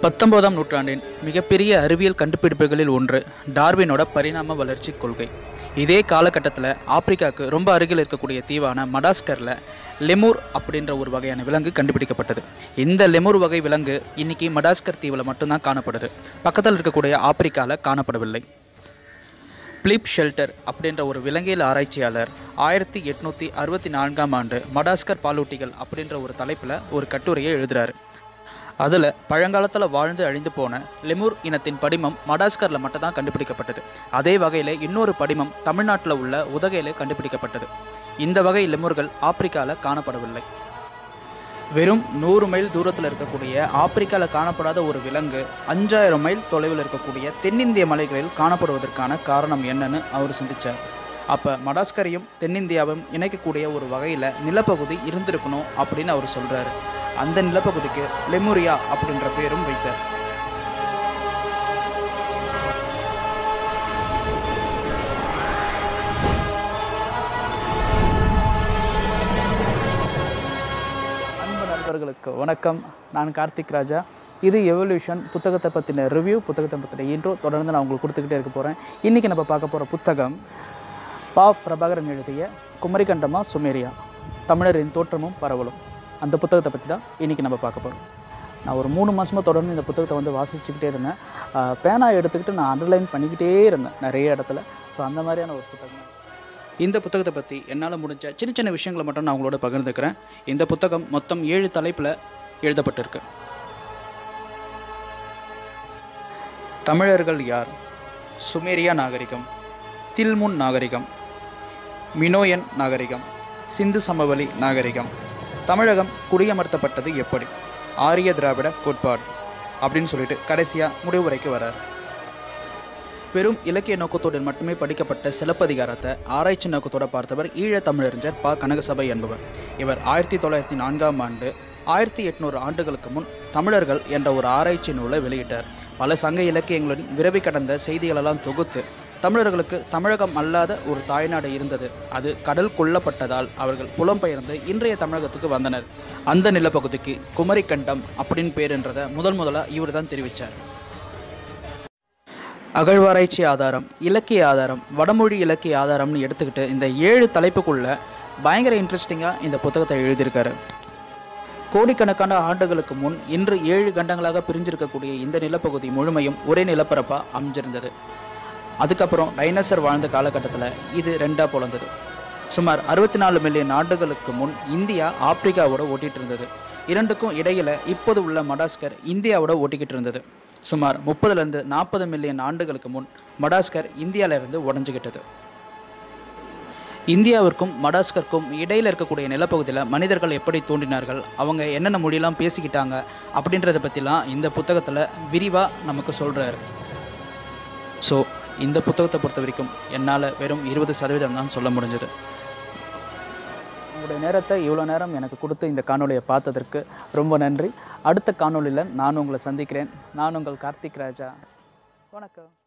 பத்தொன்பதாம் நூற்றாண்டின் மிகப்பெரிய அறிவியல் கண்டுபிடிப்புகளில் ஒன்று டார்வினோட பரிணாம வளர்ச்சி கொள்கை இதே காலகட்டத்தில் ஆப்பிரிக்காவுக்கு ரொம்ப அருகில் இருக்கக்கூடிய தீவான மடாஸ்கரில் லெமூர் அப்படின்ற ஒரு வகையான விலங்கு கண்டுபிடிக்கப்பட்டது இந்த லெமூர் வகை விலங்கு இன்னைக்கு மடாஸ்கர் தீவில் மட்டும்தான் காணப்படுது பக்கத்தில் இருக்கக்கூடிய ஆப்பிரிக்காவில் காணப்படவில்லை பிலிப் ஷெல்டர் அப்படின்ற ஒரு விலங்கியல் ஆராய்ச்சியாளர் ஆயிரத்தி எட்நூற்றி அறுபத்தி நான்காம் ஆண்டு மடாஸ்கர் பாலூட்டிகள் அப்படின்ற ஒரு தலைப்பில் ஒரு கட்டுரையை எழுதுறாரு அதில் பழங்காலத்தில் வாழ்ந்து அழிந்து போன லெமூர் இனத்தின் படிமம் மடாஸ்கரில் மட்டும் தான் கண்டுபிடிக்கப்பட்டது அதே வகையில் இன்னொரு படிமம் தமிழ்நாட்டில் உள்ள உதகையில் கண்டுபிடிக்கப்பட்டது இந்த வகை லெமூர்கள் ஆப்பிரிக்காவில் காணப்படவில்லை வெறும் நூறு மைல் தூரத்தில் இருக்கக்கூடிய ஆப்பிரிக்காவில் காணப்படாத ஒரு விலங்கு அஞ்சாயிரம் மைல் தொலைவில் இருக்கக்கூடிய தென்னிந்திய மலைகளில் காணப்படுவதற்கான காரணம் என்னன்னு அவர் சிந்திச்சார் அப்போ மடாஸ்கரையும் தென்னிந்தியாவும் இணைக்கக்கூடிய ஒரு வகையில் நிலப்பகுதி இருந்திருக்கணும் அப்படின்னு அவர் சொல்கிறாரு அந்த நிலப்பகுதிக்கு லெமுரியா அப்படின்ற பேரும் வைத்தார் அன்பு நண்பர்களுக்கு வணக்கம் நான் கார்த்திக் ராஜா இது எவல்யூஷன் புத்தகத்தை பற்றின ரிவ்யூ புத்தகத்தை பற்றின இன்ட்ரோ தொடர்ந்து நான் உங்களுக்கு கொடுத்துக்கிட்டே இருக்க போகிறேன் இன்றைக்கி நம்ம பார்க்க போகிற புத்தகம் பா பிரபாகரன் எழுதிய குமரிக்கண்டமா சுமேரியா தமிழரின் தோற்றமும் பரவலும் அந்த புத்தகத்தை பற்றி தான் இன்றைக்கி நம்ம பார்க்க போகிறோம் நான் ஒரு மூணு மாதமாக தொடர்ந்து இந்த புத்தகத்தை வந்து வாசிச்சுக்கிட்டே இருந்தேன் ஆஹ் பேனா எடுத்துக்கிட்டு நான் அண்டர்லைன் பண்ணிக்கிட்டே இருந்தேன் நிறைய இடத்துல ஸோ அந்த மாதிரியான ஒரு புத்தகம் இந்த புத்தகத்தை பற்றி என்னால் முடிஞ்ச சின்ன சின்ன விஷயங்களை மட்டும் நான் உங்களோட பகிர்ந்துக்கிறேன் இந்த புத்தகம் மொத்தம் ஏழு தலைப்பில் எழுதப்பட்டிருக்கு தமிழர்கள் யார் சுமேரியா நாகரிகம் தில்முன் நாகரிகம் மினோயன் நாகரிகம் சிந்து சமவெளி நாகரிகம் தமிழகம் குடியமர்த்தப்பட்டது எப்படி ஆரிய திராவிட கோட்பாடு அப்படின்னு சொல்லிட்டு கடைசியாக முடிவுரைக்கு வரார் வெறும் இலக்கிய நோக்கத்தோடு மட்டுமே படிக்கப்பட்ட சிலப்பதிகாரத்தை ஆராய்ச்சி நோக்கத்தோட பார்த்தவர் ஈழத் தமிழறிஞர் ப கனகசபை என்பவர் இவர் ஆயிரத்தி தொள்ளாயிரத்தி நான்காம் ஆண்டு ஆயிரத்தி எட்நூறு ஆண்டுகளுக்கு முன் தமிழர்கள் என்ற ஒரு ஆராய்ச்சி நூலை வெளியிட்டார் பல சங்க இலக்கியங்களுடன் விரவி கடந்த செய்திகளெல்லாம் தொகுத்து தமிழர்களுக்கு தமிழகம் அல்லாத ஒரு தாய்நாடு இருந்தது அது கடல் கொள்ளப்பட்டதால் அவர்கள் புலம்பெயர்ந்து இன்றைய தமிழகத்துக்கு வந்தனர் அந்த நிலப்பகுதிக்கு குமரிக்கண்டம் அப்படின்னு பேருன்றதை முதல் முதலாக இவர் தான் தெரிவித்தார் அகழ்வாராய்ச்சி ஆதாரம் இலக்கிய ஆதாரம் வடமொழி இலக்கிய ஆதாரம்னு எடுத்துக்கிட்டு இந்த ஏழு தலைப்புக்குள்ள பயங்கர இன்ட்ரெஸ்டிங்காக இந்த புத்தகத்தை எழுதியிருக்காரு கோடிக்கணக்கான ஆண்டுகளுக்கு முன் இன்று ஏழு கண்டங்களாக பிரிஞ்சிருக்கக்கூடிய இந்த நிலப்பகுதி முழுமையும் ஒரே நிலப்பரப்பாக அமைஞ்சிருந்தது அதுக்கப்புறம் டைனோசர் வாழ்ந்த காலகட்டத்தில் இது ரெண்டாக பிறந்தது சுமார் அறுபத்தி நாலு மில்லியன் ஆண்டுகளுக்கு முன் இந்தியா ஆப்பிரிக்காவோட ஓட்டிகிட்டு இருந்தது இரண்டுக்கும் இடையில இப்போது உள்ள மடாஸ்கர் இந்தியாவோட ஓட்டிக்கிட்டு இருந்தது சுமார் முப்பதுலேருந்து நாற்பது மில்லியன் ஆண்டுகளுக்கு முன் மடாஸ்கர் இந்தியாவிலிருந்து உடஞ்சிக்கிட்டது இந்தியாவிற்கும் மடாஸ்கருக்கும் இடையில் இருக்கக்கூடிய நிலப்பகுதியில் மனிதர்கள் எப்படி தோன்றினார்கள் அவங்க என்னென்ன மொழியெல்லாம் பேசிக்கிட்டாங்க அப்படின்றத பற்றிலாம் இந்த புத்தகத்தில் விரிவாக நமக்கு சொல்கிறாரு ஸோ இந்த புத்தகத்தை பொறுத்த வரைக்கும் என்னால் வெறும் இருபது சதவீதம் தான் சொல்ல முடிஞ்சது உங்களுடைய நேரத்தை இவ்வளோ நேரம் எனக்கு கொடுத்து இந்த காணொலியை பார்த்ததற்கு ரொம்ப நன்றி அடுத்த காணொளியில் நான் உங்களை சந்திக்கிறேன் நான் உங்கள் கார்த்திக் ராஜா வணக்கம்